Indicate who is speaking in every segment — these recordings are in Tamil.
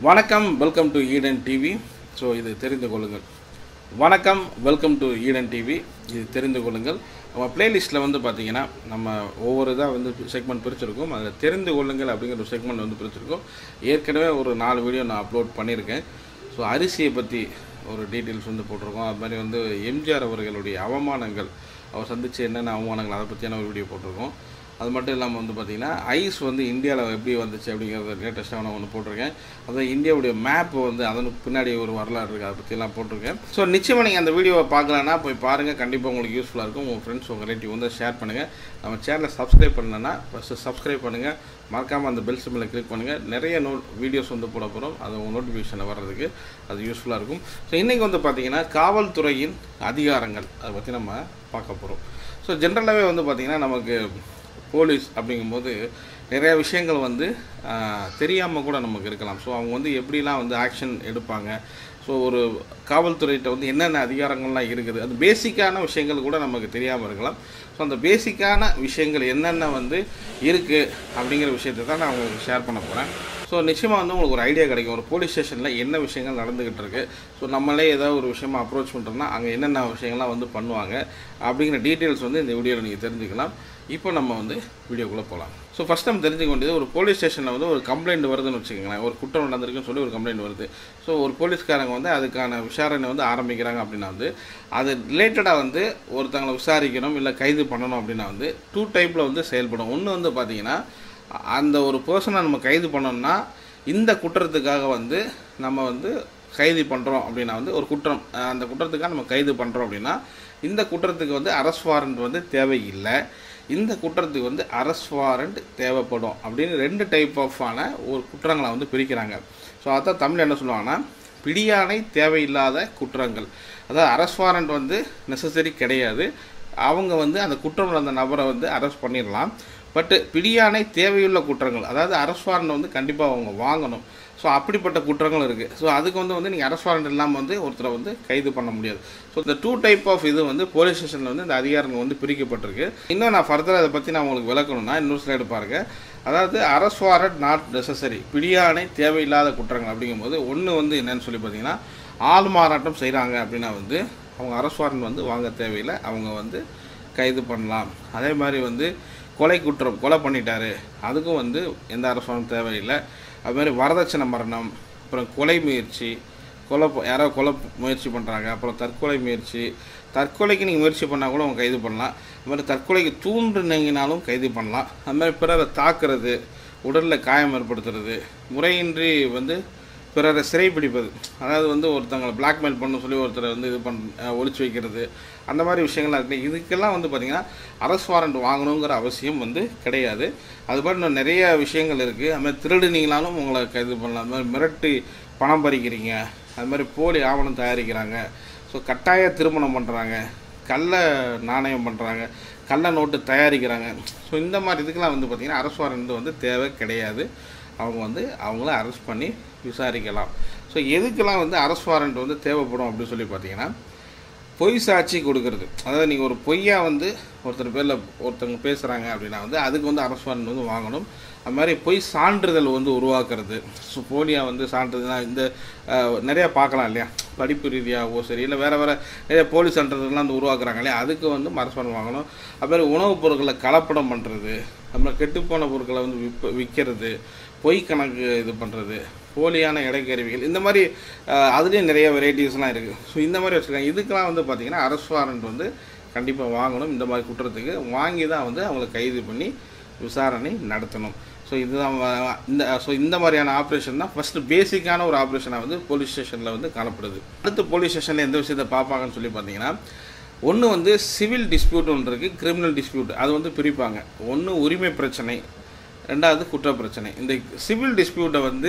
Speaker 1: வணக்கம் welcome to Eden TV so இது தெரிந்து கொள்ளுங்கள் வணக்கம் வெல்கம் டு ஈடன் டிவி இது தெரிந்து கொள்ளுங்கள் நம்ம பிளேலிஸ்ட்டில் வந்து பார்த்தீங்கன்னா நம்ம ஒவ்வொரு இதாக வந்து செக்மெண்ட் பிரிச்சிருக்கோம் அதில் தெரிந்து கொள்ளுங்கள் அப்படிங்கிற ஒரு செக்மெண்ட் வந்து பிரிச்சிருக்கோம் ஏற்கனவே ஒரு நாலு வீடியோ நான் அப்லோட் பண்ணியிருக்கேன் ஸோ அரிசியை பற்றி ஒரு டீட்டெயில்ஸ் வந்து போட்டிருக்கோம் அது மாதிரி வந்து எம்ஜிஆர் அவர்களுடைய அவமானங்கள் அவர் சந்திச்சு என்னென்ன அவமானங்கள் அதை பற்றியான ஒரு வீடியோ போட்டிருக்கோம் அது மட்டும் இல்லாமல் வந்து பார்த்திங்கன்னா ஐஸ் வந்து இந்தியாவில் எப்படி வந்துச்சு அப்படிங்கிறத லேட்டஸ்ட்டாக நான் ஒன்று போட்டிருக்கேன் அதான் இந்தியாவுடைய மேப் வந்து அதனுக்கு பின்னாடி ஒரு வரலாறு இருக்குது அதை பற்றிலாம் போட்டிருக்கேன் ஸோ நிச்சயமாக நீங்கள் அந்த வீடியோவை பார்க்கலன்னா போய் பாருங்கள் கண்டிப்பாக உங்களுக்கு யூஸ்ஃபுல்லாக இருக்கும் உங்கள் ஃப்ரெண்ட்ஸ் உங்கள் ரிலேட்டிவ் வந்து ஷேர் பண்ணுங்கள் நம்ம சேனலை சப்ஸ்கிரைப் பண்ணலன்னா ஃபஸ்ட்டு சப்ஸ்கிரைப் பண்ணுங்கள் மறக்காமல் அந்த பெல் சிம்மில் கிளிக் பண்ணுங்கள் நிறைய நோ வீடியோஸ் வந்து போட போகிறோம் அது உங்கள் நோட்டிஃபிகேஷனில் வர்றதுக்கு அது யூஸ்ஃபுல்லாக இருக்கும் ஸோ இன்றைக்கி வந்து பார்த்திங்கன்னா காவல்துறையின் அதிகாரங்கள் அதை பற்றி நம்ம பார்க்க போகிறோம் ஸோ ஜென்ரலாகவே வந்து பார்த்திங்கன்னா நமக்கு போலீஸ் அப்படிங்கும்போது நிறைய விஷயங்கள் வந்து தெரியாமல் கூட நமக்கு இருக்கலாம் ஸோ அவங்க வந்து எப்படிலாம் வந்து ஆக்ஷன் எடுப்பாங்க ஸோ ஒரு காவல்துறையிட்ட வந்து என்னென்ன அதிகாரங்கள்லாம் இருக்குது அது பேசிக்கான விஷயங்கள் கூட நமக்கு தெரியாமல் இருக்கலாம் ஸோ அந்த பேசிக்கான விஷயங்கள் என்னென்ன வந்து இருக்குது அப்படிங்கிற விஷயத்தை தான் நான் உங்களுக்கு ஷேர் பண்ண போகிறேன் ஸோ நிச்சயமாக வந்து உங்களுக்கு ஒரு ஐடியா கிடைக்கும் ஒரு போலீஸ் ஸ்டேஷனில் என்ன விஷயங்கள் நடந்துக்கிட்டு இருக்குது ஸோ நம்மளே ஏதாவது ஒரு விஷயமா அப்ரோச் பண்ணுறோம்னா அங்கே என்னென்ன விஷயங்கள்லாம் வந்து பண்ணுவாங்க அப்படிங்கிற டீட்டெயில்ஸ் வந்து இந்த வீடியோவில் நீங்கள் தெரிஞ்சுக்கலாம் இப்போ நம்ம வந்து வீடியோக்குள்ளே போகலாம் ஸோ ஃபஸ்ட் நம்ம தெரிஞ்சுக்க வேண்டியது ஒரு போலீஸ் ஸ்டேஷனில் வந்து ஒரு கம்ப்ளைண்ட் வருதுன்னு வச்சுக்கோங்களேன் ஒரு குற்றம் நடந்திருக்குன்னு சொல்லி ஒரு கம்ப்ளைண்ட் வருது ஸோ ஒரு போலீஸ்காரங்க வந்து அதுக்கான விசாரணை வந்து ஆரம்பிக்கிறாங்க அப்படின்னா வந்து அது ரிலேட்டடாக வந்து ஒருத்தங்களை விசாரிக்கணும் இல்லை கைது பண்ணணும் அப்படின்னா வந்து டூ டைப்பில் வந்து செயல்படும் ஒன்று வந்து பார்த்திங்கன்னா அந்த ஒரு பர்சனை நம்ம கைது பண்ணோம்னா இந்த குற்றத்துக்காக வந்து நம்ம வந்து கைது பண்ணுறோம் அப்படின்னா வந்து ஒரு குற்றம் அந்த குற்றத்துக்காக நம்ம கைது பண்ணுறோம் அப்படின்னா இந்த குற்றத்துக்கு வந்து அரஸ்ட் வாரண்ட் வந்து தேவையில்லை இந்த குற்றத்துக்கு வந்து அரஸ்ட் வாரண்ட் தேவைப்படும் அப்படின்னு ரெண்டு டைப் ஆஃபான ஒரு குற்றங்களை வந்து பிரிக்கிறாங்க ஸோ அதான் தமிழ் என்ன சொல்லுவாங்கன்னா பிடியாணை தேவையில்லாத குற்றங்கள் அதாவது அரஸ்ட் வாரண்ட் வந்து நெசசரி கிடையாது அவங்க வந்து அந்த குற்றம் அந்த நபரை வந்து அரெஸ்ட் பண்ணிடலாம் பட்டு பிடியாணை தேவையுள்ள குற்றங்கள் அதாவது அரஸ்ட் வாரண்ட் வந்து கண்டிப்பாக அவங்க வாங்கணும் ஸோ அப்படிப்பட்ட குற்றங்கள் இருக்குது ஸோ அதுக்கு வந்து வந்து நீங்கள் அரஸ்ட் வாரண்ட் இல்லாமல் வந்து ஒருத்தரை வந்து கைது பண்ண முடியாது ஸோ இந்த டூ டைப் ஆஃப் இது வந்து போலீஸ் ஸ்டேஷனில் வந்து இந்த அதிகாரங்கள் வந்து பிரிக்கப்பட்டிருக்கு இன்னும் நான் ஃபர்தராக அதை பற்றி நான் உங்களுக்கு விளக்கணும்னா இன்னொரு ஸ்லைடு பாருங்க அதாவது அரஸ்ட் வாரண்ட் நாட் நெசசரி பிடியாணை தேவையில்லாத குற்றங்கள் அப்படிங்கும்போது ஒன்று வந்து என்னன்னு சொல்லி பார்த்தீங்கன்னா ஆள் மாறாட்டம் செய்கிறாங்க அப்படின்னா வந்து அவங்க அரஸ்ட் வாரண்ட் வந்து வாங்க தேவையில்லை அவங்க வந்து கைது பண்ணலாம் அதே மாதிரி வந்து கொலை குற்றம் கொலை பண்ணிட்டாரு அதுக்கும் வந்து எந்த அரசாங்கம் தேவையில்லை அது மாதிரி வரதட்சணை மரணம் அப்புறம் கொலை முயற்சி கொலை யாரோ கொலை முயற்சி பண்ணுறாங்க அப்புறம் தற்கொலை முயற்சி தற்கொலைக்கு நீங்கள் முயற்சி பண்ணால் கூட அவங்க கைது பண்ணலாம் அது மாதிரி தற்கொலைக்கு தூண்டுனீங்கனாலும் கைது பண்ணலாம் அது மாதிரி பிறரை தாக்குறது உடலில் காயம் ஏற்படுத்துறது முறையின்றி வந்து பிறரை சிறைப்பிடிப்பது அதாவது வந்து ஒருத்தங்களை பிளாக்மெயில் பண்ண சொல்லி ஒருத்தரை வந்து இது பண் ஒழிச்சு வைக்கிறது அந்த மாதிரி விஷயங்கள்லாம் இருக்குது இதுக்கெல்லாம் வந்து பார்த்திங்கன்னா அரசு வாரண்ட் வாங்கணுங்கிற அவசியம் வந்து கிடையாது அது மாதிரி இன்னும் நிறைய விஷயங்கள் இருக்குது அது மாதிரி திருடுனீங்களாலும் உங்களை கைது பண்ணலாம் அது மாதிரி மிரட்டி பணம் பறிக்கிறீங்க அது மாதிரி போலி ஆவணம் தயாரிக்கிறாங்க ஸோ கட்டாய திருமணம் பண்ணுறாங்க கள்ள நாணயம் பண்ணுறாங்க கள்ள நோட்டு தயாரிக்கிறாங்க ஸோ இந்த மாதிரி இதுக்கெல்லாம் வந்து பார்த்திங்கன்னா அரசு வாரண்ட் வந்து தேவை கிடையாது அவங்க வந்து அவங்கள அரெஸ்ட் பண்ணி விசாரிக்கலாம் ஸோ எதுக்கெல்லாம் வந்து அரெஸ்ட் வாரண்ட் வந்து தேவைப்படும் அப்படின்னு சொல்லி பார்த்தீங்கன்னா பொய் சாட்சி கொடுக்கறது அதாவது நீங்கள் ஒரு பொய்யா வந்து ஒருத்தர் பேரில் ஒருத்தவங்க பேசுகிறாங்க அப்படின்னா வந்து அதுக்கு வந்து அரசு வாரண்ட் வந்து வாங்கணும் அது மாதிரி பொய் சான்றிதழ் வந்து உருவாக்குறது ஸோ போலியாக வந்து சான்றிதழ்லாம் இந்த நிறையா பார்க்கலாம் இல்லையா படிப்பு ரீதியாகவோ சரி இல்லை வேறு வேறு நிறைய போலீஸ் சான்றிதழ்லாம் வந்து உருவாக்குறாங்க இல்லையா அதுக்கு வந்து அரசு வாரண்ட் வாங்கணும் அது மாதிரி உணவுப் பொருட்களை கலப்படம் பண்ணுறது அப்புறம் கெட்டுப்போன பொருட்களை வந்து விற்ப விற்கிறது பொய் கணக்கு இது பண்ணுறது போலியான இடைக்கருவிகள் இந்த மாதிரி அதுலேயும் நிறைய வெரைட்டிஸ்லாம் இருக்குது ஸோ இந்த மாதிரி வச்சுருக்காங்க இதுக்கெல்லாம் வந்து பார்த்திங்கன்னா அரசு வாரண்ட் வந்து கண்டிப்பாக வாங்கணும் இந்த மாதிரி குற்றத்துக்கு வாங்கி தான் வந்து அவங்கள கைது பண்ணி விசாரணை நடத்தணும் ஸோ இதுதான் இந்த ஸோ இந்த மாதிரியான ஆப்ரேஷன் தான் ஃபஸ்ட்டு பேசிக்கான ஒரு ஆப்ரேஷனாக வந்து போலீஸ் ஸ்டேஷனில் வந்து காணப்படுது அடுத்து போலீஸ் ஸ்டேஷனில் எந்த விஷயத்தை பார்ப்பாங்கன்னு சொல்லி பார்த்தீங்கன்னா ஒன்று வந்து சிவில் டிஸ்பியூட் ஒன்று இருக்குது கிரிமினல் டிஸ்பியூட் அது வந்து பிரிப்பாங்க ஒன்று உரிமை பிரச்சனை ரெண்டாவது குற்ற பிரச்சனை இந்த சிவில் டிஸ்பியூட்டை வந்து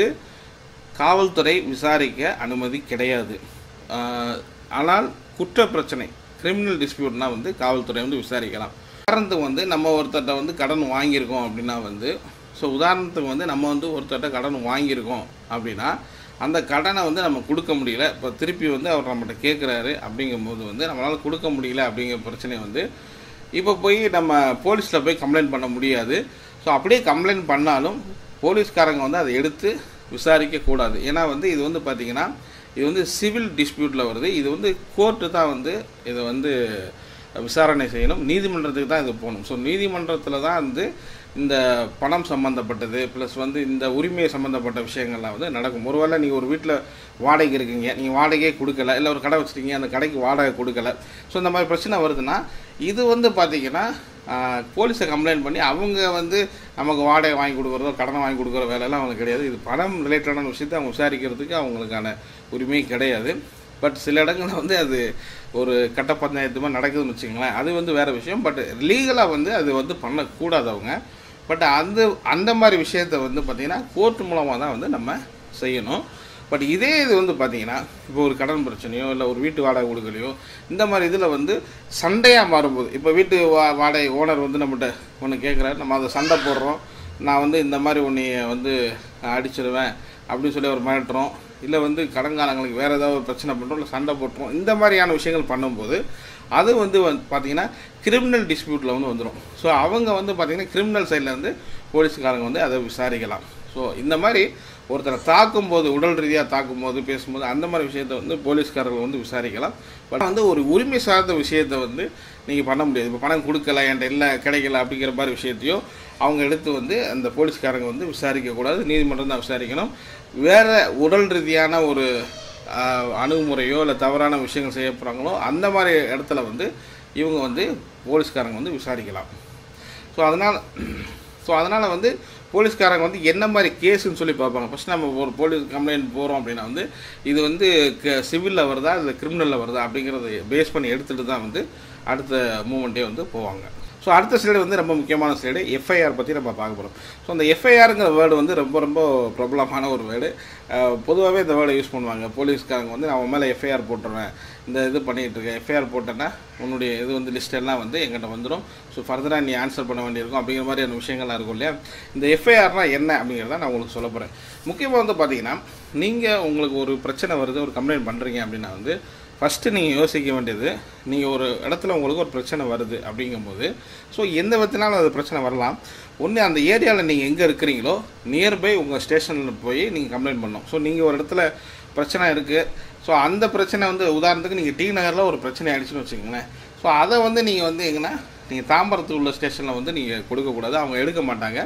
Speaker 1: காவல்துறை விசாரிக்க அனுமதி கிடையாது ஆனால் குற்ற பிரச்சனை கிரிமினல் டிஸ்பியூட்னா வந்து காவல்துறை வந்து விசாரிக்கலாம் உதாரணத்துக்கு வந்து நம்ம ஒருத்தர்கிட்ட வந்து கடன் வாங்கியிருக்கோம் அப்படின்னா வந்து ஸோ உதாரணத்துக்கு வந்து நம்ம வந்து ஒருத்தர்கிட்ட கடன் வாங்கியிருக்கோம் அப்படின்னா அந்த கடனை வந்து நம்ம கொடுக்க முடியல இப்போ திருப்பி வந்து அவர் நம்மகிட்ட கேட்குறாரு அப்படிங்கும்போது வந்து நம்மளால் கொடுக்க முடியல அப்படிங்கிற பிரச்சனை வந்து இப்போ போய் நம்ம போலீஸில் போய் கம்ப்ளைண்ட் பண்ண முடியாது ஸோ அப்படியே கம்ப்ளைண்ட் பண்ணாலும் போலீஸ்காரங்க வந்து அதை எடுத்து விசாரிக்கக்கூடாது ஏன்னா வந்து இது வந்து பார்த்திங்கன்னா இது வந்து சிவில் டிஸ்பியூட்டில் வருது இது வந்து கோர்ட்டு தான் வந்து இதை வந்து விசாரணை செய்யணும் நீதிமன்றத்துக்கு தான் இது போகணும் ஸோ நீதிமன்றத்தில் தான் வந்து இந்த பணம் சம்மந்தப்பட்டது ப்ளஸ் வந்து இந்த உரிமை சம்மந்தப்பட்ட விஷயங்கள்லாம் வந்து நடக்கும் ஒருவேளை நீங்கள் ஒரு வீட்டில் வாடகை இருக்கீங்க நீங்கள் வாடகையே கொடுக்கல இல்லை ஒரு கடை வச்சுருக்கீங்க அந்த கடைக்கு வாடகை கொடுக்கல ஸோ இந்த மாதிரி பிரச்சனை வருதுன்னா இது வந்து பார்த்திங்கன்னா போலீஸை கம்ப்ளைண்ட் பண்ணி அவங்க வந்து நமக்கு வாடகை வாங்கி கொடுக்குறதோ கடனை வாங்கி கொடுக்குற வேலையெல்லாம் அவங்களுக்கு கிடையாது இது பணம் ரிலேட்டடான விஷயத்தை அவங்க விசாரிக்கிறதுக்கு அவங்களுக்கான உரிமை கிடையாது பட் சில இடங்களில் வந்து அது ஒரு கட்ட பஞ்சாயத்து மாதிரி நடக்குதுன்னு வச்சுங்களேன் அது வந்து வேறு விஷயம் பட் லீகலாக வந்து அது வந்து பண்ணக்கூடாது அவங்க பட் அந்த அந்த மாதிரி விஷயத்தை வந்து பார்த்திங்கன்னா கோர்ட் மூலமாக தான் வந்து நம்ம செய்யணும் பட் இதே இது வந்து பார்த்தீங்கன்னா இப்போ ஒரு கடன் பிரச்சனையோ இல்லை ஒரு வீட்டு வாடகை கொடுக்கலையோ இந்த மாதிரி இதில் வந்து சண்டையாக மாறும்போது இப்போ வீட்டு வா வாடகை ஓனர் வந்து நம்மகிட்ட ஒன்று கேட்குறாரு நம்ம அதை சண்டை போடுறோம் நான் வந்து இந்த மாதிரி உன்னைய வந்து அடிச்சிடுவேன் அப்படின்னு சொல்லி ஒரு மிரட்டுறோம் இல்லை வந்து கடன்காலங்களுக்கு வேறு ஏதாவது ஒரு பிரச்சனை பண்ணுறோம் இல்லை சண்டை போட்டுறோம் இந்த மாதிரியான விஷயங்கள் பண்ணும்போது அது வந்து வந்து பார்த்தீங்கன்னா கிரிமினல் டிஸ்பியூட்டில் வந்து வந்துடும் ஸோ அவங்க வந்து பார்த்திங்கன்னா கிரிமினல் சைடில் வந்து போலீஸ்காரங்க வந்து அதை விசாரிக்கலாம் ஸோ இந்த மாதிரி ஒருத்தரை தாக்கும்போது உடல் ரீதியாக தாக்கும்போது பேசும்போது அந்த மாதிரி விஷயத்தை வந்து போலீஸ்காரர்கள் வந்து விசாரிக்கலாம் பட் வந்து ஒரு உரிமை சார்ந்த விஷயத்தை வந்து நீங்கள் பண்ண முடியாது இப்போ பணம் கொடுக்கல என்கிட்ட இல்லை கிடைக்கல அப்படிங்கிற மாதிரி விஷயத்தையோ அவங்க எடுத்து வந்து அந்த போலீஸ்காரங்க வந்து விசாரிக்கக்கூடாது நீதிமன்றம் தான் விசாரிக்கணும் வேறு உடல் ரீதியான ஒரு அணுகுமுறையோ இல்லை தவறான விஷயங்கள் செய்ய போகிறாங்களோ அந்த மாதிரி இடத்துல வந்து இவங்க வந்து போலீஸ்காரங்க வந்து விசாரிக்கலாம் ஸோ அதனால் ஸோ அதனால் வந்து போலீஸ்காரங்க வந்து என்ன மாதிரி கேஸுன்னு சொல்லி பார்ப்பாங்க ஃபஸ்ட் நம்ம ஒரு போலீஸ் கம்ப்ளைண்ட் போகிறோம் அப்படின்னா வந்து இது வந்து க சிவிலில் வருதா இல்லை கிரிமினலில் வருதா அப்படிங்கிறத பேஸ் பண்ணி எடுத்துகிட்டு தான் வந்து அடுத்த மூமெண்ட்டே வந்து போவாங்க ஸோ அடுத்த ஸ்லைடு வந்து ரொம்ப முக்கியமான ஸ்லைடு எஃப்ஐஆர் பற்றி நம்ம பார்க்க போகிறோம் ஸோ அந்த எஃப்ஐஆருங்கிற வேர்டு வந்து ரொம்ப ரொம்ப பிரபலமான ஒரு வேர்டு பொதுவாகவே இந்த வேர்டை யூஸ் பண்ணுவாங்க போலீஸ்காரங்க வந்து நான் மேலே எஃப்ஐஆர் போட்டுறேன் இந்த இது பண்ணிகிட்டு இருக்கேன் எஃப்ஐஆர் போட்டேன்னா உன்னுடைய இது வந்து லிஸ்ட் எல்லாம் வந்து எங்கிட்ட வந்துடும் ஸோ ஃபர்தராக நீ ஆன்சர் பண்ண வேண்டியிருக்கும் அப்படிங்கிற மாதிரியான விஷயங்கள்லாம் இருக்கும் இல்லையா இந்த எஃப்ஐஆர்னால் என்ன அப்படிங்கிறத நான் உங்களுக்கு சொல்ல போகிறேன் முக்கியமாக வந்து பார்த்தீங்கன்னா நீங்கள் உங்களுக்கு ஒரு பிரச்சனை வருது ஒரு கம்ப்ளைண்ட் பண்ணுறீங்க அப்படின்னா வந்து ஃபஸ்ட்டு நீங்கள் யோசிக்க வேண்டியது நீங்கள் ஒரு இடத்துல உங்களுக்கு ஒரு பிரச்சனை வருது அப்படிங்கும்போது ஸோ எந்த விதத்தினாலும் அது பிரச்சனை வரலாம் ஒன்று அந்த ஏரியாவில் நீங்கள் எங்கே இருக்கிறீங்களோ நியர்பை உங்கள் ஸ்டேஷனில் போய் நீங்கள் கம்ப்ளைண்ட் பண்ணணும் ஸோ நீங்கள் ஒரு இடத்துல பிரச்சனை இருக்குது ஸோ அந்த பிரச்சனை வந்து உதாரணத்துக்கு நீங்கள் டி நகரில் ஒரு பிரச்சனை ஆயிடுச்சுன்னு வச்சுக்கோங்களேன் ஸோ அதை வந்து நீங்கள் வந்து எங்கன்னா நீங்கள் தாம்பரத்து உள்ள ஸ்டேஷனில் வந்து நீங்கள் கொடுக்கக்கூடாது அவங்க எடுக்க மாட்டாங்க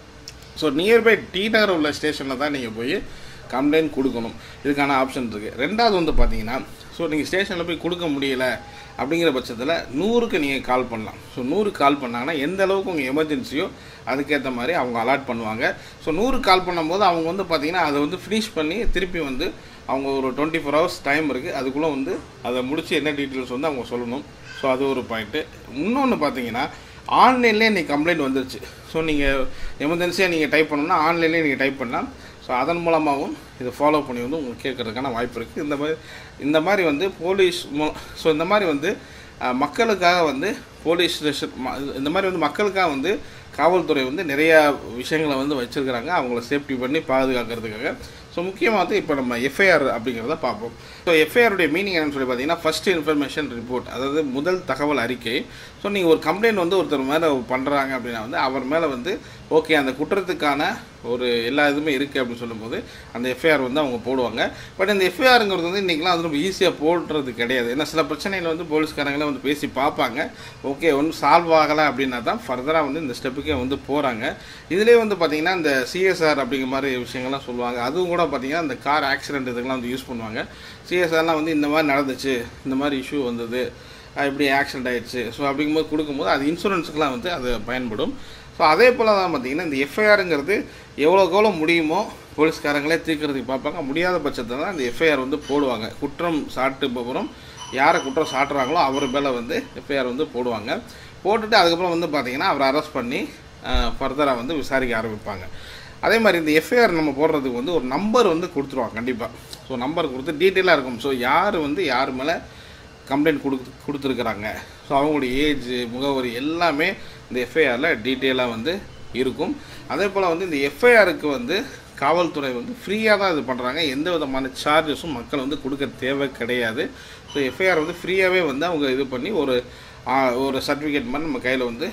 Speaker 1: ஸோ நியர்பை டி நகர் உள்ள ஸ்டேஷனில் தான் நீங்கள் போய் கம்ப்ளைண்ட் கொடுக்கணும் இதுக்கான ஆப்ஷன் இருக்குது ரெண்டாவது வந்து பார்த்தீங்கன்னா ஸோ நீங்கள் ஸ்டேஷனில் போய் கொடுக்க முடியல அப்படிங்கிற பட்சத்தில் நூறுக்கு நீங்கள் கால் பண்ணலாம் ஸோ நூறுக்கு கால் பண்ணாங்கன்னா எந்த அளவுக்கு உங்கள் எமர்ஜென்சியோ அதுக்கேற்ற மாதிரி அவங்க அலாட் பண்ணுவாங்க ஸோ நூறு கால் பண்ணும்போது அவங்க வந்து பார்த்திங்கன்னா அதை வந்து ஃபினிஷ் பண்ணி திருப்பி வந்து அவங்க ஒரு டுவெண்ட்டி ஃபோர் ஹவர்ஸ் டைம் இருக்குது அதுக்குள்ளே வந்து அதை முடித்து என்ன டீட்டெயில்ஸ் வந்து அவங்க சொல்லணும் ஸோ அது ஒரு பாயிண்ட்டு இன்னொன்று பார்த்தீங்கன்னா ஆன்லைன்லேயே இன்றைக்கி கம்ப்ளைண்ட் வந்துருச்சு ஸோ நீங்கள் எமர்ஜென்சியாக நீங்கள் டைப் பண்ணணும்னா ஆன்லைன்லேயே நீங்கள் டைப் பண்ணலாம் ஸோ அதன் மூலமாகவும் இதை ஃபாலோ பண்ணி வந்து உங்களுக்கு கேட்குறதுக்கான வாய்ப்பு இருக்குது இந்த மாதிரி இந்த மாதிரி வந்து போலீஸ் ஸோ இந்த மாதிரி வந்து மக்களுக்காக வந்து போலீஸ் ஸ்டேஷன் இந்த மாதிரி வந்து மக்களுக்காக வந்து காவல்துறை வந்து நிறையா விஷயங்களை வந்து வச்சுருக்கிறாங்க அவங்கள சேஃப்டி பண்ணி பாதுகாக்கிறதுக்காக ஸோ முக்கியமாக வந்து இப்போ நம்ம எஃப்ஐஆர் அப்படிங்கிறத பார்ப்போம் ஸோ எஃப்ஐஆருடைய மீனிங் என்னன்னு சொல்லி பார்த்தீங்கன்னா ஃபஸ்ட் இன்ஃபர்மேஷன் ரிப்போர்ட் அதாவது முதல் தகவல் அறிக்கை ஸோ நீங்கள் ஒரு கம்ப்ளைண்ட் வந்து ஒருத்தர் மேலே பண்ணுறாங்க அப்படின்னா வந்து அவர் மேலே வந்து ஓகே அந்த குற்றத்துக்கான ஒரு எல்லா இதுவுமே இருக்குது அப்படின்னு சொல்லும்போது அந்த எஃப்ஐஆர் வந்து அவங்க போடுவாங்க பட் இந்த எஃப்ஐஆருங்கிறது வந்து இன்றைக்கெலாம் அது ரொம்ப ஈஸியாக போடுறது கிடையாது ஏன்னா சில பிரச்சனைகள் வந்து போலீஸ்காரங்களே வந்து பேசி பார்ப்பாங்க ஓகே ஒன்றும் சால்வ் ஆகலை அப்படின்னா தான் ஃபர்தராக வந்து இந்த ஸ்டெப்புக்கே வந்து போகிறாங்க இதிலே வந்து பார்த்திங்கன்னா இந்த சிஎஸ்ஆர் அப்படிங்கிற மாதிரி விஷயங்கள்லாம் சொல்லுவாங்க அதுவும் கூட பார்த்திங்கன்னா இந்த கார் ஆக்சிடென்ட் இதுக்கெல்லாம் வந்து யூஸ் பண்ணுவாங்க சிஎஸ்ஆர்லாம் வந்து இந்த மாதிரி நடந்துச்சு இந்த மாதிரி இஷ்யூ வந்தது இப்படி ஆக்சிடென்ட் ஆகிடுச்சு ஸோ அப்படிங்கும்போது கொடுக்கும்போது அது இன்சூரன்ஸுக்கெலாம் வந்து அது பயன்படும் ஸோ அதே போல் தான் பார்த்திங்கன்னா இந்த எஃப்ஐஆருங்கிறது எவ்வளோக்கு எவ்வளோ முடியுமோ போலீஸ்காரங்களே தீர்க்கறதுக்கு பார்ப்பாங்க முடியாத பட்சத்தில் தான் இந்த எஃப்ஐஆர் வந்து போடுவாங்க குற்றம் சாட்டுபவரும் யாரை குற்றம் சாட்டுறாங்களோ அவர் மேலே வந்து எஃப்ஐஆர் வந்து போடுவாங்க போட்டுட்டு அதுக்கப்புறம் வந்து பார்த்திங்கன்னா அவரை அரெஸ்ட் பண்ணி ஃபர்தராக வந்து விசாரிக்க ஆரம்பிப்பாங்க அதே மாதிரி இந்த எஃப்ஐஆர் நம்ம போடுறதுக்கு வந்து ஒரு நம்பர் வந்து கொடுத்துருவாங்க கண்டிப்பாக ஸோ நம்பர் கொடுத்து டீட்டெயிலாக இருக்கும் ஸோ யார் வந்து யார் மேலே கம்ப்ளைண்ட் கொடுத்து கொடுத்துருக்குறாங்க ஸோ அவங்களுடைய ஏஜ் முகவரி எல்லாமே இந்த எஃப்ஐஆரில் டீட்டெயிலாக வந்து இருக்கும் அதே போல் வந்து இந்த எஃப்ஐஆருக்கு வந்து காவல்துறை வந்து ஃப்ரீயாக தான் இது பண்ணுறாங்க எந்த விதமான சார்ஜஸும் மக்கள் வந்து கொடுக்க தேவை கிடையாது ஸோ எஃப்ஐஆர் வந்து ஃப்ரீயாகவே வந்து அவங்க இது பண்ணி ஒரு ஒரு சர்டிஃபிகேட் மாதிரி நம்ம கையில் வந்து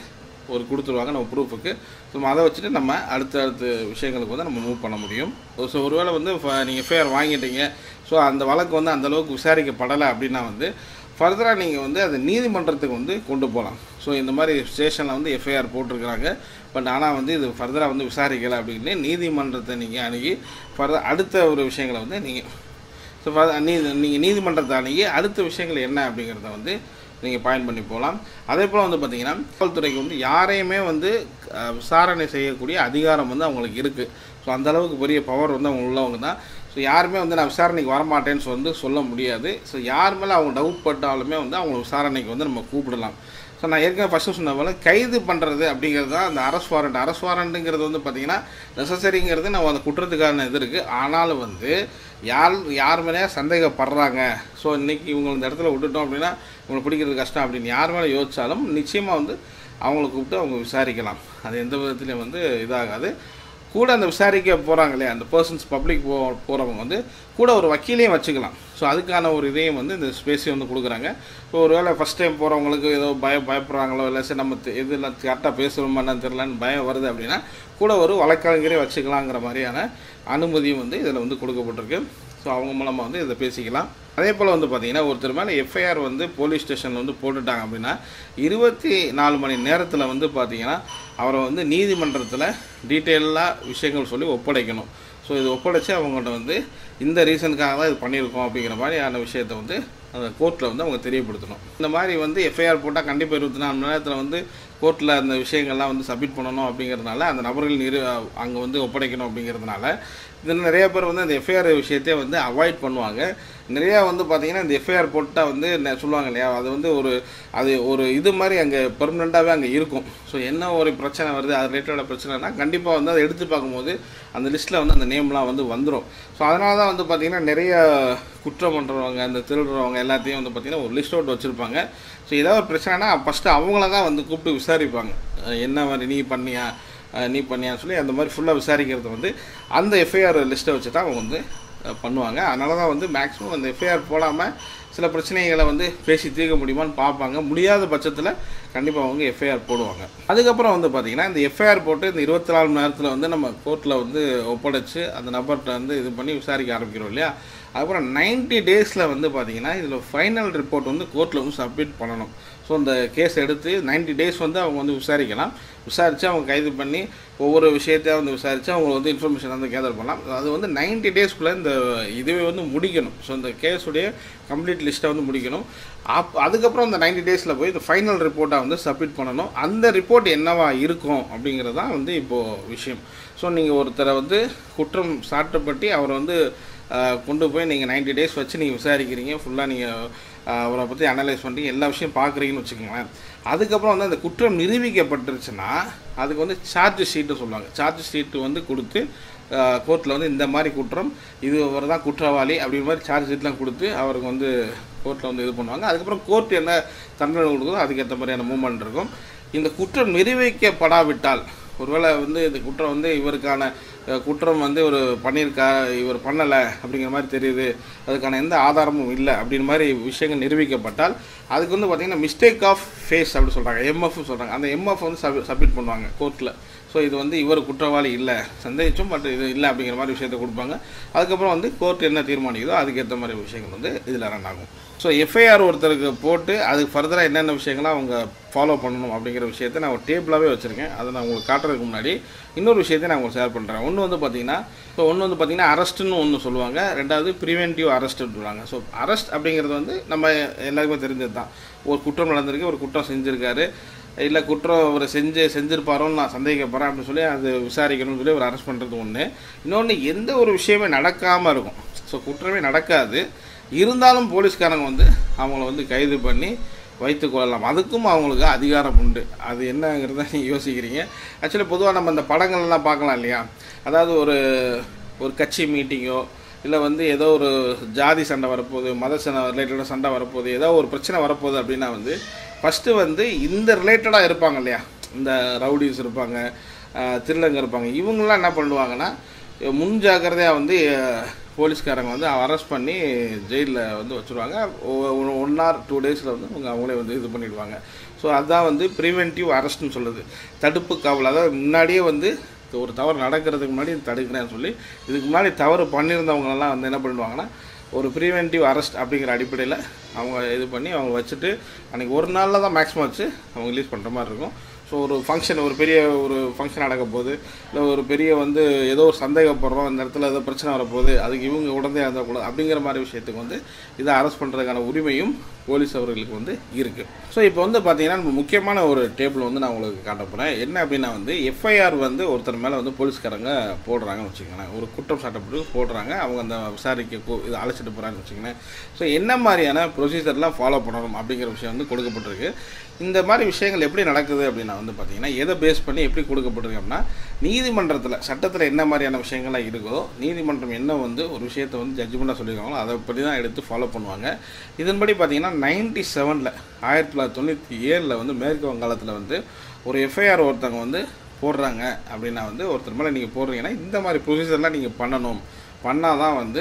Speaker 1: ஒரு கொடுத்துருவாங்க நம்ம ப்ரூஃபுக்கு ஸோ அதை வச்சுட்டு நம்ம அடுத்த அடுத்த விஷயங்களுக்கு வந்து நம்ம மூவ் பண்ண முடியும் ஸோ ஒருவேளை வந்து நீங்கள் எஃப்ஐஆர் வாங்கிட்டீங்க ஸோ அந்த வழக்கு வந்து அந்த அளவுக்கு விசாரிக்கப்படலை அப்படின்னா வந்து ஃபர்தராக நீங்கள் வந்து அதை நீதிமன்றத்துக்கு வந்து கொண்டு போகலாம் ஸோ இந்த மாதிரி ஸ்டேஷனில் வந்து எஃப்ஐஆர் போட்டிருக்கிறாங்க பட் ஆனால் வந்து இது ஃபர்தராக வந்து விசாரிக்கலை அப்படின்னு நீதிமன்றத்தை நீங்கள் அணுகி ஃபர்தர் அடுத்த ஒரு விஷயங்களை வந்து நீங்கள் ஸோ நீ நீங்கள் நீதிமன்றத்தை அணுகி அடுத்த விஷயங்கள் என்ன அப்படிங்கிறத வந்து நீங்கள் பயன் பண்ணி போகலாம் அதே போல் வந்து பார்த்தீங்கன்னா காவல்துறைக்கு வந்து யாரையுமே வந்து அஹ், விசாரணை செய்யக்கூடிய அதிகாரம் வந்து அவங்களுக்கு இருக்குது ஸோ அந்த அளவுக்கு பெரிய பவர் வந்து அவங்க உள்ளவங்க தான் ஸோ யாருமே வந்து நான் விசாரணைக்கு வரமாட்டேன்னு வந்து சொல்ல முடியாது ஸோ யார் மேலே அவங்க டவுட் பட்டாலுமே வந்து அவங்க விசாரணைக்கு வந்து நம்ம கூப்பிடலாம் ஸோ நான் ஏற்கனவே ஃபஸ்ட்டு சொன்ன போல கைது பண்ணுறது அப்படிங்கிறது தான் அந்த அரசு வாரண்ட் அரசு வாரண்ட்டுங்கிறது வந்து பார்த்திங்கன்னா நெசசரிங்கிறது நம்ம அந்த குற்றத்துக்கான இது இருக்குது ஆனாலும் வந்து யார் யார் மேலேயே சந்தேகப்படுறாங்க ஸோ இன்றைக்கி இவங்க இந்த இடத்துல விட்டுட்டோம் அப்படின்னா இவங்களை பிடிக்கிறது கஷ்டம் அப்படின்னு யார் மேலே யோசித்தாலும் நிச்சயமாக வந்து அவங்கள கூப்பிட்டு அவங்க விசாரிக்கலாம் அது எந்த விதத்துலையும் வந்து இதாகாது கூட அந்த விசாரிக்க போகிறாங்க இல்லையா அந்த பர்சன்ஸ் பப்ளிக் போ போகிறவங்க வந்து கூட ஒரு வக்கீலையும் வச்சுக்கலாம் ஸோ அதுக்கான ஒரு இதையும் வந்து இந்த ஸ்பேஸையும் வந்து கொடுக்குறாங்க இப்போ ஒரு வேளை ஃபஸ்ட் டைம் போகிறவங்களுக்கு ஏதோ பய பயப்படுறாங்களோ இல்லை சரி நம்ம தெ- எதுலாம் கரெக்டாக பேசுகிறோமா என்னன்னு தெரிலன்னு பயம் வருது அப்படின்னா கூட ஒரு வழக்கறிஞரே வச்சுக்கலாங்கிற மாதிரியான அனுமதியும் வந்து இதில் வந்து கொடுக்கப்பட்டிருக்கு ஸோ அவங்க மூலமாக வந்து இதை பேசிக்கலாம் அதே போல் வந்து பார்த்தீங்கன்னா ஒருத்தர் மேலே எஃப்ஐஆர் வந்து போலீஸ் ஸ்டேஷனில் வந்து போட்டுட்டாங்க அப்படின்னா இருபத்தி நாலு மணி நேரத்தில் வந்து பார்த்தீங்கன்னா அவரை வந்து நீதிமன்றத்தில் டீட்டெயிலாக விஷயங்கள் சொல்லி ஒப்படைக்கணும் ஸோ இது ஒப்படைச்சு அவங்கள்ட்ட வந்து இந்த ரீசனுக்காக தான் இது பண்ணியிருக்கோம் அப்படிங்கிற மாதிரியான விஷயத்தை வந்து அந்த கோர்ட்டில் வந்து அவங்க தெரியப்படுத்தணும் இந்த மாதிரி வந்து எஃப்ஐஆர் போட்டால் கண்டிப்பாக இருபத்தி நாலு மணி நேரத்தில் வந்து கோர்ட்டில் அந்த விஷயங்கள்லாம் வந்து சப்மிட் பண்ணணும் அப்படிங்கிறதுனால அந்த நபர்கள் நிறு அங்கே வந்து ஒப்படைக்கணும் அப்படிங்கிறதுனால இதில் நிறைய பேர் வந்து அந்த எஃப்ஐஆர் விஷயத்தையே வந்து அவாய்ட் பண்ணுவாங்க நிறையா வந்து பார்த்தீங்கன்னா இந்த எஃப்ஐஆர் போட்டால் வந்து நெ- சொல்லுவாங்க இல்லையா அது வந்து ஒரு அது ஒரு இது மாதிரி அங்கே பெர்மனெண்ட்டாகவே அங்கே இருக்கும் ஸோ என்ன ஒரு பிரச்சனை வருது அது ரிலேட்டடான பிரச்சனைனா கண்டிப்பாக வந்து அதை எடுத்து பார்க்கும்போது அந்த லிஸ்ட்டில் வந்து அந்த நேம்லாம் வந்து வந்துடும் ஸோ அதனால தான் வந்து பார்த்திங்கன்னா நிறைய குற்றம் பண்ணுறவங்க அந்த திருடுறவங்க எல்லாத்தையும் வந்து பார்த்திங்கன்னா ஒரு லிஸ்ட் அவுட் வச்சுருப்பாங்க ஸோ ஏதாவது ஒரு பிரச்சனைனா ஃபஸ்ட்டு அவங்கள தான் வந்து கூப்பிட்டு விசாரிப்பாங்க அஹ் என்ன மாதிரி நீ பண்ணியா அஹ் நீ பண்ணியான்னு சொல்லி அந்த மாதிரி ஃபுல்லாக விசாரிக்கிறது வந்து அந்த எஃப்ஐஆர் லிஸ்ட்டை வச்சு தான் அவங்க வந்து அஹ் பண்ணுவாங்க அதனால தான் வந்து மேக்ஸிமம் அந்த எஃப்ஐஆர் போடாமல் சில பிரச்சனைகளை வந்து பேசி தீர்க்க முடியுமான்னு பார்ப்பாங்க முடியாத பட்சத்தில் கண்டிப்பாக அவங்க எஃப்ஐஆர் போடுவாங்க அதுக்கப்புறம் வந்து பார்த்திங்கன்னா இந்த எஃப்ஐஆர் போட்டு இந்த இருபத்தி நாலு மணி நேரத்தில் வந்து நம்ம கோர்ட்டில் வந்து ஒப்படைச்சு அந்த நபர்கிட்ட வந்து இது பண்ணி விசாரிக்க ஆரம்பிக்கிறோம் இல்லையா அதுக்கப்புறம் 90 டேஸில் வந்து பார்த்தீங்கன்னா இதில் ஃபைனல் ரிப்போர்ட் வந்து கோர்ட்டில் வந்து சப்மிட் பண்ணணும் ஸோ இந்த கேஸ் எடுத்து 90 டேஸ் வந்து அவங்க வந்து விசாரிக்கலாம் விசாரித்து அவங்க கைது பண்ணி ஒவ்வொரு விஷயத்தையும் வந்து விசாரித்து அவங்க வந்து இன்ஃபர்மேஷன் வந்து கேதர் பண்ணலாம் அது வந்து 90 டேஸ்க்குள்ளே இந்த இதுவே வந்து முடிக்கணும் ஸோ இந்த கேஸுடைய கம்ப்ளீட் லிஸ்ட்டை வந்து முடிக்கணும் அப் அதுக்கப்புறம் இந்த 90 டேஸில் போய் இந்த ஃபைனல் ரிப்போர்ட்டை வந்து சப்மிட் பண்ணணும் அந்த ரிப்போர்ட் என்னவா இருக்கும் அப்படிங்கிறது தான் வந்து இப்போது விஷயம் ஸோ நீங்கள் ஒருத்தரை வந்து குற்றம் சாட்டப்பட்டு அவரை வந்து ஆஹ், கொண்டு போய் நீங்கள் 90 டேஸ் வச்சு நீங்கள் விசாரிக்கிறீங்க ஃபுல்லாக நீங்கள் அவரை பற்றி அனலைஸ் பண்ணி எல்லா விஷயம் பார்க்குறீங்கன்னு வச்சுக்கோங்களேன் அதுக்கப்புறம் வந்து அந்த குற்றம் நிரூபிக்கப்பட்டுருச்சுன்னா அதுக்கு வந்து சார்ஜ் ஷீட்டு சொல்லுவாங்க சார்ஜ் ஷீட்டு வந்து கொடுத்து கோர்ட்டில் வந்து இந்த மாதிரி குற்றம் இது அவர் தான் குற்றவாளி அப்படிங்கிற மாதிரி சார்ஜ் ஷீட்லாம் கொடுத்து அவருக்கு வந்து கோர்ட்டில் வந்து இது பண்ணுவாங்க அதுக்கப்புறம் கோர்ட் என்ன தண்டனை கொடுக்குதோ அதுக்கேற்ற மாதிரியான மூமெண்ட் இருக்கும் இந்த குற்றம் நிரூபிக்கப்படாவிட்டால் ஒருவேளை வந்து இந்த குற்றம் வந்து இவருக்கான அஹ், குற்றம் வந்து ஒரு பண்ணியிருக்கா இவர் பண்ணலை அப்படிங்கிற மாதிரி தெரியுது அதுக்கான எந்த ஆதாரமும் இல்லை அப்படின்ற மாதிரி விஷயங்கள் நிரூபிக்கப்பட்டால் அதுக்கு வந்து பார்த்திங்கன்னா மிஸ்டேக் ஆஃப் ஃபேஸ் அப்படி சொல்கிறாங்க எம்எஃப் சொல்கிறாங்க அந்த எம்எஃப் வந்து சப் சப்மிட் பண்ணுவாங்க கோர்ட்டில் ஸோ இது வந்து இவர் குற்றவாளி இல்லை சந்தேகிச்சோம் பட் இது இல்லை அப்படிங்கிற மாதிரி விஷயத்தை கொடுப்பாங்க அதுக்கப்புறம் வந்து கோர்ட் என்ன தீர்மானிக்குதோ அதுக்கேற்ற மாதிரி விஷயங்கள் வந்து இதில் ரன் ஆகும் ஸோ எஃப்ஐஆர் ஒருத்தருக்கு போட்டு அதுக்கு ஃபர்தராக என்னென்ன விஷயங்கள்லாம் அவங்க ஃபாலோ பண்ணணும் அப்படிங்கிற விஷயத்தை நான் ஒரு டேபிளாகவே வச்சுருக்கேன் அதை நான் உங்களுக்கு காட்டுறதுக்கு முன்னாடி இன்னொரு விஷயத்தை நான் உங்களுக்கு ஷேர் பண்ணுறேன் ஒன்று வந்து பார்த்தீங்கன்னா ஸோ ஒன்று வந்து பார்த்தீங்கன்னா அரெஸ்ட்டுன்னு ஒன்று சொல்லுவாங்க ரெண்டாவது ப்ரிவென்டிவ் அரெஸ்ட்டுன்னு சொல்லுவாங்க ஸோ அரெஸ்ட் அப்படிங்கிறது வந்து நம்ம எல்லாருக்குமே தெரிஞ்சது தான் ஒரு குற்றம் நடந்திருக்கு ஒரு குற்றம் செஞ்சுருக்காரு இல்லை குற்றம் அவர் செஞ்சு செஞ்சிருப்பாரோன்னு நான் சந்தேகப்படுறேன் அப்படின்னு சொல்லி அது விசாரிக்கணும்னு சொல்லி ஒரு அரெஸ்ட் பண்ணுறது ஒன்று இன்னொன்று எந்த ஒரு விஷயமே நடக்காமல் இருக்கும் ஸோ குற்றமே நடக்காது இருந்தாலும் போலீஸ்காரங்க வந்து அவங்கள வந்து கைது பண்ணி வைத்து கொள்ளலாம் அதுக்கும் அவங்களுக்கு அதிகாரம் உண்டு அது என்னங்கிறத நீங்கள் யோசிக்கிறீங்க ஆக்சுவலி பொதுவாக நம்ம இந்த படங்கள்லாம் பார்க்கலாம் இல்லையா அதாவது ஒரு ஒரு கட்சி மீட்டிங்கோ இல்லை வந்து ஏதோ ஒரு ஜாதி சண்டை வரப்போகுது மத சண்டை ரிலேட்டடாக சண்டை வரப்போகுது ஏதோ ஒரு பிரச்சனை வரப்போகுது அப்படின்னா வந்து ஃபஸ்ட்டு வந்து இந்த ரிலேட்டடாக இருப்பாங்க இல்லையா இந்த ரவுடிஸ் இருப்பாங்க அஹ், திருடங்க இருப்பாங்க இவங்கெல்லாம் என்ன பண்ணுவாங்கன்னா முன் ஜாக்கிரதையாக வந்து அஹ், போலீஸ்காரங்க வந்து அரெஸ்ட் பண்ணி ஜெயிலில் வந்து வச்சுருவாங்க ஒன் ஆர் டூ டேஸில் வந்து அவங்க அவங்களே வந்து இது பண்ணிடுவாங்க ஸோ ஸோ அதுதான் வந்து ப்ரிவென்டிவ் அரெஸ்ட்னு சொல்லுது தடுப்பு காவல் அதாவது முன்னாடியே வந்து ஒரு தவறு நடக்கிறதுக்கு முன்னாடி தடுக்கிறேன்னு சொல்லி இதுக்கு முன்னாடி தவறு பண்ணியிருந்தவங்களெல்லாம் வந்து என்ன பண்ணிடுவாங்கன்னா ஒரு ப்ரிவென்டிவ் அரெஸ்ட் அப்படிங்கிற அடிப்படையில் அவங்க இது பண்ணி அவங்க வச்சுட்டு அன்றைக்கி ஒரு நாளில் தான் மேக்ஸிமம் வச்சு அவங்க ரிலீஸ் பண்ணுற மாதிரி இருக்கும் ஸோ ஒரு ஃபங்க்ஷன் ஒரு பெரிய ஒரு ஃபங்க்ஷன் நடக்க போகுது இல்லை ஒரு பெரிய வந்து ஏதோ ஒரு சந்தேகப்படுறோம் இந்த இடத்துல ஏதோ பிரச்சனை வரப்போகுது அதுக்கு இவங்க உடனே இருந்தக்கூடாது அப்படிங்கிற மாதிரி விஷயத்துக்கு வந்து இதை அரெஸ்ட் பண்ணுறதுக்கான உரிமையும் போலீஸ் அவர்களுக்கு வந்து இருக்குது ஸோ இப்போ வந்து பார்த்தீங்கன்னா நம்ம முக்கியமான ஒரு டேபிள் வந்து நான் உங்களுக்கு காட்ட போகிறேன் என்ன அப்படின்னா வந்து எஃப்ஐஆர் வந்து ஒருத்தர் மேலே வந்து போலீஸ்காரங்க போடுறாங்கன்னு வச்சுக்கோங்களேன் ஒரு குற்றம் சாட்டப்பட்டு போடுறாங்க அவங்க அந்த விசாரிக்க கூ- இது அழைச்சிட்டு போகிறாங்கன்னு வச்சுக்கோங்களேன் ஸோ என்ன மாதிரியான ப்ரொசீஜர்லாம் ஃபாலோ பண்ணணும் அப்படிங்கிற விஷயம் வந்து கொடுக்கப்பட்டிருக்கு இந்த மாதிரி விஷயங்கள் எப்படி நடக்குது அப்படின்னா வந்து பார்த்தீங்கன்னா எதை பேஸ் பண்ணி எப்படி கொடுக்கப்பட்டிருக்கு அப்படின்னா நீதிமன்றத்தில் சட்டத்தில் என்ன மாதிரியான விஷயங்கள்லாம் இருக்கோ நீதிமன்றம் என்ன வந்து ஒரு விஷயத்தை வந்து ஜட்ஜ்மெண்ட்டாக சொல்லியிருக்காங்களோ அதை பற்றி தான் எடுத்து ஃபாலோ பண்ணுவாங்க இதன்படி பார்த்தீங்கன்னா நைன்டி செவனில் ஆயிரத்தி தொள்ளாயிரத்தி தொண்ணூற்றி ஏழில் வந்து மேற்கு வங்காளத்தில் வந்து ஒரு எஃப்ஐஆர் ஒருத்தவங்க வந்து போடுறாங்க அப்படின்னா வந்து ஒருத்தர் மேலே நீங்கள் போடுறீங்கன்னா இந்த மாதிரி ப்ரொசீஜர்லாம் நீங்கள் பண்ணணும் பண்ணால் தான் வந்து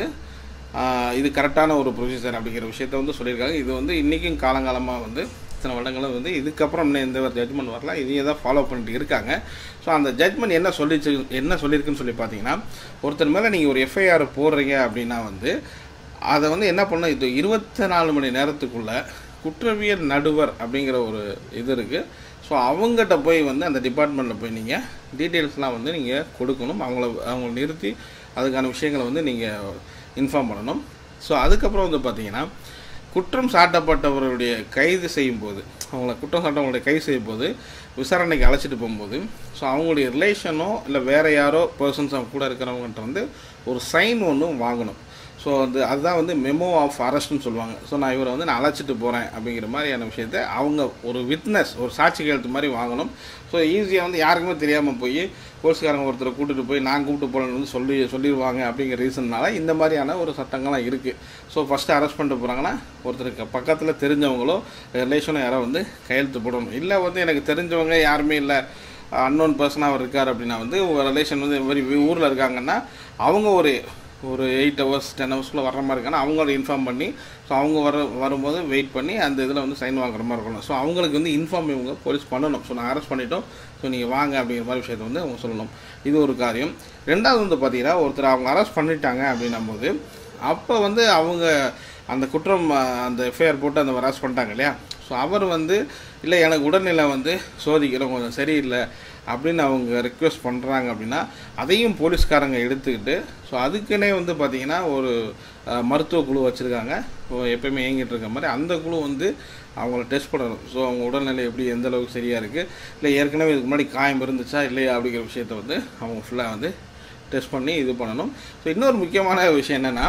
Speaker 1: ஆஹ், இது கரெக்டான ஒரு ப்ரொசீஜர் அப்படிங்கிற விஷயத்த வந்து சொல்லியிருக்காங்க இது வந்து இன்றைக்கும் காலங்காலமாக வந்து இத்தனை வருடங்களும் வந்து இதுக்கப்புறம் இன்னும் எந்த ஒரு ஜட்மெண்ட் வரல இதையே தான் ஃபாலோ பண்ணிட்டு இருக்காங்க ஸோ அந்த ஜட்மெண்ட் என்ன சொல்லிச்சு என்ன சொல்லியிருக்குன்னு சொல்லி பார்த்தீங்கன்னா ஒருத்தர் மேலே நீங்கள் ஒரு எஃப்ஐஆர் போடுறீங்க அப்படின்னா வந்து அதை வந்து என்ன பண்ணணும் இது இருபத்தி நாலு மணி நேரத்துக்குள்ள குற்றவியல் நடுவர் அப்படிங்கிற ஒரு இது இருக்குது ஸோ அவங்ககிட்ட போய் வந்து அந்த டிபார்ட்மெண்ட்டில் போய் நீங்கள் டீட்டெயில்ஸ்லாம் வந்து நீங்கள் கொடுக்கணும் அவங்கள அவங்கள நிறுத்தி அதுக்கான விஷயங்களை வந்து நீங்கள் இன்ஃபார்ம் பண்ணணும் ஸோ அதுக்கப்புறம் வந்து பார்த்தீங்கன்னா குற்றம் சாட்டப்பட்டவருடைய கைது செய்யும்போது அவங்கள குற்றம் சாட்டவங்களுடைய கைது செய்யும்போது விசாரணைக்கு அழைச்சிட்டு போகும்போது ஸோ அவங்களுடைய ரிலேஷனோ இல்லை வேறு யாரோ பர்சன்ஸ் அவங்க கூட இருக்கிறவங்ககிட்ட வந்து ஒரு சைன் ஒன்று வாங்கணும் ஸோ வந்து அதுதான் வந்து மெமோ ஆஃப் அரெஸ்ட்னு சொல்லுவாங்க ஸோ நான் இவரை வந்து நான் அழைச்சிட்டு போகிறேன் அப்படிங்கிற மாதிரியான விஷயத்த அவங்க ஒரு விட்னஸ் ஒரு சாட்சி கையெழுத்து மாதிரி வாங்கணும் ஸோ ஈஸியாக வந்து யாருக்குமே தெரியாமல் போய் போலீஸ்காரங்க ஒருத்தரை கூட்டிட்டு போய் நான் கூப்பிட்டு போகிறேன்னு வந்து சொல்லி சொல்லிடுவாங்க அப்படிங்கிற ரீசன்னால இந்த மாதிரியான ஒரு சட்டங்கள்லாம் இருக்குது ஸோ ஃபஸ்ட்டு அரெஸ்ட் பண்ணிட்டு போகிறாங்கன்னா ஒருத்தருக்கு பக்கத்தில் தெரிஞ்சவங்களோ ரிலேஷனோ யாரோ வந்து கையெழுத்து போடணும் இல்லை வந்து எனக்கு தெரிஞ்சவங்க யாருமே இல்லை அன்னோன் பர்சனாக அவர் இருக்கார் அப்படின்னா வந்து உங்கள் ரிலேஷன் வந்து இந்த மாதிரி ஊரில் இருக்காங்கன்னா அவங்க ஒரு ஒரு எயிட் ஹவர்ஸ் டென் ஹவர்ஸ்க்குள்ளே வர மாதிரி இருக்காங்கன்னா அவங்கள இன்ஃபார்ம் பண்ணி ஸோ அவங்க வர வரும்போது வெயிட் பண்ணி அந்த இதில் வந்து சைன் வாங்குற மாதிரி இருக்கணும் ஸோ அவங்களுக்கு வந்து இன்ஃபார்ம் இவங்க போலீஸ் பண்ணணும் ஸோ நான் அரெஸ்ட் பண்ணிட்டோம் ஸோ நீங்கள் வாங்க அப்படிங்கிற மாதிரி விஷயத்தை வந்து அவங்க சொல்லணும் இது ஒரு காரியம் ரெண்டாவது வந்து பார்த்தீங்கன்னா ஒருத்தர் அவங்க அரெஸ்ட் பண்ணிட்டாங்க அப்படின்னும் போது அப்போ வந்து அவங்க அந்த குற்றம் அஹ், அந்த எஃப்ஐஆர் போட்டு அந்த அரெஸ்ட் பண்ணிட்டாங்க இல்லையா ஸோ அவர் வந்து இல்லை எனக்கு உடல்நிலை வந்து சோதிக்கிறோம் கொஞ்சம் சரியில்லை அப்படின்னு அவங்க ரெக்வெஸ்ட் பண்ணுறாங்க அப்படின்னா அதையும் போலீஸ்காரங்க எடுத்துக்கிட்டு ஸோ அதுக்குன்னே வந்து பார்த்திங்கன்னா ஒரு அஹ், மருத்துவ குழு வச்சுருக்காங்க எப்பயுமே இயங்கிட்டு இருக்க மாதிரி அந்த குழு வந்து அவங்கள டெஸ்ட் பண்ணணும் ஸோ அவங்க உடல்நிலை எப்படி எந்த அளவுக்கு சரியாக இருக்குது இல்லை ஏற்கனவே இதுக்கு முன்னாடி காயம் இருந்துச்சா இல்லையா அப்படிங்கிற விஷயத்த வந்து அவங்க ஃபுல்லாக வந்து டெஸ்ட் பண்ணி இது பண்ணணும் ஸோ இன்னொரு முக்கியமான விஷயம் என்னென்னா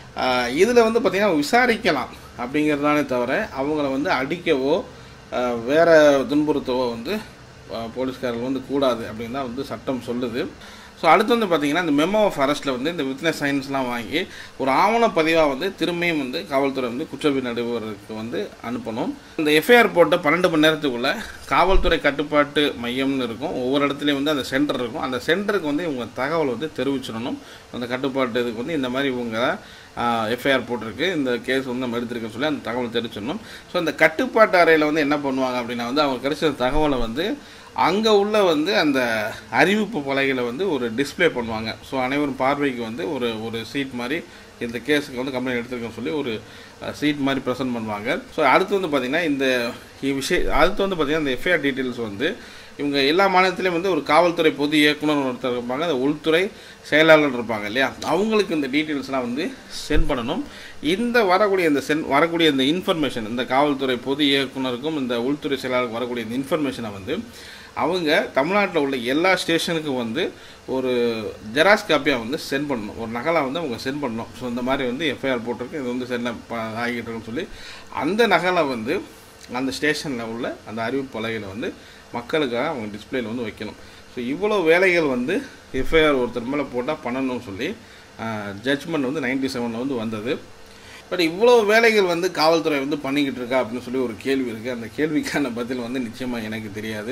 Speaker 1: இதில் வந்து பார்த்திங்கன்னா விசாரிக்கலாம் அப்படிங்கிறதானே தவிர அவங்கள வந்து அடிக்கவோ ஆஹ், வேற துன்புறுத்தவோ வந்து ஆஹ், போலீஸ்காரர்கள் வந்து கூடாது அப்படின்னு தான் வந்து சட்டம் சொல்லுது ஸோ அடுத்து வந்து பார்த்தீங்கன்னா இந்த மெமோ ஆஃப் அரெஸ்ட்டில் வந்து இந்த விட்னஸ் சைன்ஸ்லாம் வாங்கி ஒரு ஆவணப்பதிவாக வந்து திரும்பியும் வந்து காவல்துறை வந்து குற்றவியல் நடுவருக்கு வந்து அனுப்பணும் இந்த எஃப்ஐஆர் போட்ட பன்னெண்டு மணி நேரத்துக்குள்ள காவல்துறை கட்டுப்பாட்டு மையம்னு இருக்கும் ஒவ்வொரு இடத்துலையும் வந்து அந்த சென்டர் இருக்கும் அந்த சென்டருக்கு வந்து இவங்க தகவல் வந்து தெரிவிச்சிடணும் அந்த கட்டுப்பாட்டு இதுக்கு வந்து இந்த மாதிரி இவங்க எஃப்ஐஆர் போட்டிருக்கு இந்த கேஸ் வந்து நம்ம எடுத்திருக்கோன்னு சொல்லி அந்த தகவல் தெரிவிச்சிடணும் ஸோ அந்த கட்டுப்பாட்டு அறையில் வந்து என்ன பண்ணுவாங்க அப்படின்னா வந்து அவங்க கிடைச்ச தகவலை வந்து அங்கே உள்ள வந்து அந்த அறிவிப்பு பலகையில் வந்து ஒரு டிஸ்ப்ளே பண்ணுவாங்க ஸோ அனைவரும் பார்வைக்கு வந்து ஒரு ஒரு சீட் மாதிரி இந்த கேஸுக்கு வந்து கம்ப்ளைண்ட் எடுத்திருக்கோன்னு சொல்லி ஒரு சீட் மாதிரி ப்ரெசென்ட் பண்ணுவாங்க ஸோ அடுத்து வந்து பார்த்திங்கன்னா இந்த இ- விஷயம் அடுத்து வந்து பார்த்திங்கன்னா இந்த எஃப்ஐஆர் டீட்டெயில்ஸ் வந்து இவங்க எல்லா மாநிலத்திலையும் வந்து ஒரு காவல்துறை பொது இயக்குனர் ஒருத்தர் இருப்பாங்க அந்த உள்துறை செயலாளர் இருப்பாங்க இல்லையா அவங்களுக்கு இந்த டீட்டெயில்ஸ்லாம் வந்து சென்ட் பண்ணணும் இந்த வரக்கூடிய இந்த சென் வரக்கூடிய இந்த இன்ஃபர்மேஷன் இந்த காவல்துறை பொது இயக்குனருக்கும் இந்த உள்துறை செயலாளருக்கும் வரக்கூடிய இந்த இன்ஃபர்மேஷனை வந்து அவங்க தமிழ்நாட்டில் உள்ள எல்லா ஸ்டேஷனுக்கும் வந்து ஒரு ஜெராக்ஸ் காப்பியாக வந்து சென்ட் பண்ணணும் ஒரு நகலாக வந்து அவங்க சென்ட் பண்ணணும் ஸோ இந்த மாதிரி வந்து எஃப்ஐஆர் போட்டிருக்கு இது வந்து சென்ட் ஆகிட்டு இருக்குன்னு சொல்லி அந்த நகலை வந்து அந்த ஸ்டேஷனில் உள்ள அந்த அறிவிப்பு பலகையில் வந்து மக்களுக்காக அவங்க டிஸ்பிளேல வந்து வைக்கணும் ஸோ இவ்வளோ வேலைகள் வந்து எஃப்ஐஆர் ஒருத்தர் மேலே போட்டால் பண்ணணும்னு சொல்லி ஜட்ஜ்மெண்ட் வந்து நைன்டி செவனில் வந்து வந்தது பட் இவ்வளோ வேலைகள் வந்து காவல்துறை வந்து பண்ணிக்கிட்டு இருக்கா அப்படின்னு சொல்லி ஒரு கேள்வி இருக்குது அந்த கேள்விக்கான பதில் வந்து நிச்சயமாக எனக்கு தெரியாது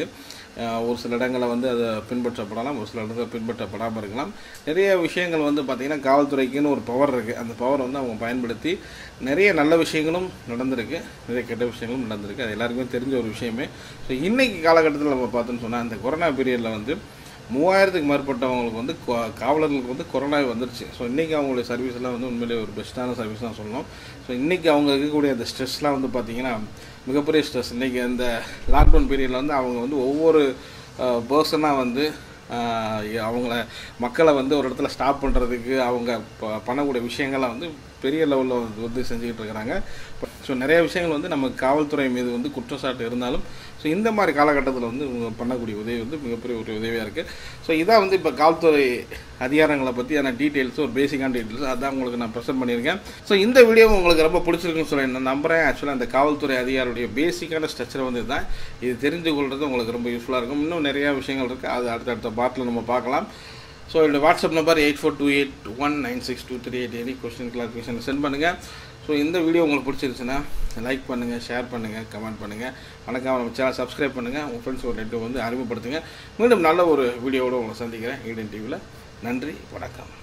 Speaker 1: அஹ், ஒரு சில இடங்களில் வந்து அதை பின்பற்றப்படலாம் ஒரு சில இடத்துல பின்பற்றப்படாமல் இருக்கலாம் நிறைய விஷயங்கள் வந்து பார்த்திங்கன்னா காவல்துறைக்குன்னு ஒரு பவர் இருக்குது அந்த பவர் வந்து அவங்க பயன்படுத்தி நிறைய நல்ல விஷயங்களும் நடந்திருக்கு நிறைய கெட்ட விஷயங்களும் நடந்திருக்கு அது எல்லாருக்குமே தெரிஞ்ச ஒரு விஷயமே ஸோ இன்றைக்கி காலகட்டத்தில் நம்ம பார்த்தோன்னு சொன்னால் அந்த கொரோனா பீரியடில் வந்து மூவாயிரத்துக்கு மேற்பட்டவங்களுக்கு வந்து கொ- காவலர்களுக்கு வந்து கொரோனா வந்துருச்சு ஸோ இன்றைக்கி அவங்களுடைய சர்வீஸ் எல்லாம் வந்து உண்மையிலேயே ஒரு பெஸ்ட்டான சர்வீஸ் தான் சொல்லணும் ஸோ இன்றைக்கி அவங்க இருக்கக்கூடிய அந்த ஸ்ட்ரெஸ்லாம் வந்து பார்த்திங்கன்னா மிகப்பெரிய ஸ்ட்ரெஸ் இன்றைக்கி அந்த லாக்டவுன் பீரியடில் வந்து அவங்க வந்து ஒவ்வொரு பர்சனாக வந்து ஆஹ், அவங்கள மக்களை வந்து ஒரு இடத்துல ஸ்டாப் பண்ணுறதுக்கு அவங்க ப- பண்ணக்கூடிய விஷயங்களை வந்து பெரிய லெவலில் வந்து வந்து செஞ்சுக்கிட்டு இருக்கிறாங்க ஸோ நிறைய விஷயங்கள் வந்து நம்ம காவல்துறை மீது வந்து குற்றச்சாட்டு இருந்தாலும் ஸோ இந்த மாதிரி காலகட்டத்தில் வந்து இவங்க பண்ணக்கூடிய உதவி வந்து மிகப்பெரிய ஒரு உதவியாக இருக்குது ஸோ இதான் வந்து இப்போ காவல்துறை அதிகாரங்களை பற்றியான டீட்டெயில்ஸ் ஒரு பேசிக்கான டீட்டெயில்ஸ் அதான் உங்களுக்கு நான் ப்ரெசென்ட் பண்ணியிருக்கேன் ஸோ இந்த வீடியோ உங்களுக்கு ரொம்ப பிடிச்சிருக்குன்னு சொல்லி நான் நம்புகிறேன் ஆக்சுவலாக அந்த காவல்துறை அதிகாரியுடைய பேசிக்கான ஸ்ட்ரக்சர் வந்து இதுதான் இது தெரிஞ்சு கொள்வது உங்களுக்கு ரொம்ப யூஸ்ஃபுல்லாக இருக்கும் இன்னும் நிறையா விஷயங்கள் இருக்குது அது அடுத்தடுத்த பார்ட்டில் நம்ம பார்க்கலாம் ஸோ என்னோட WhatsApp number eight four two eight one nine six two three eight any question clarification send பண்ணுங்கள் ஸோ இந்த வீடியோ உங்களுக்கு பிடிச்சிருச்சுன்னா லைக் பண்ணுங்கள் ஷேர் பண்ணுங்கள் கமெண்ட் பண்ணுங்கள் வணக்கம் நம்ம சேனல் சப்ஸ்கிரைப் பண்ணுங்கள் உங்கள் ஃப்ரெண்ட்ஸ் ஒரு ரெண்டு வந்து அறிமுகப்படுத்துங்க மீண்டும் நல்ல ஒரு வீடியோவோடு உங்களை சந்திக்கிறேன் ஈடன் டிவியில் நன்றி வணக்கம்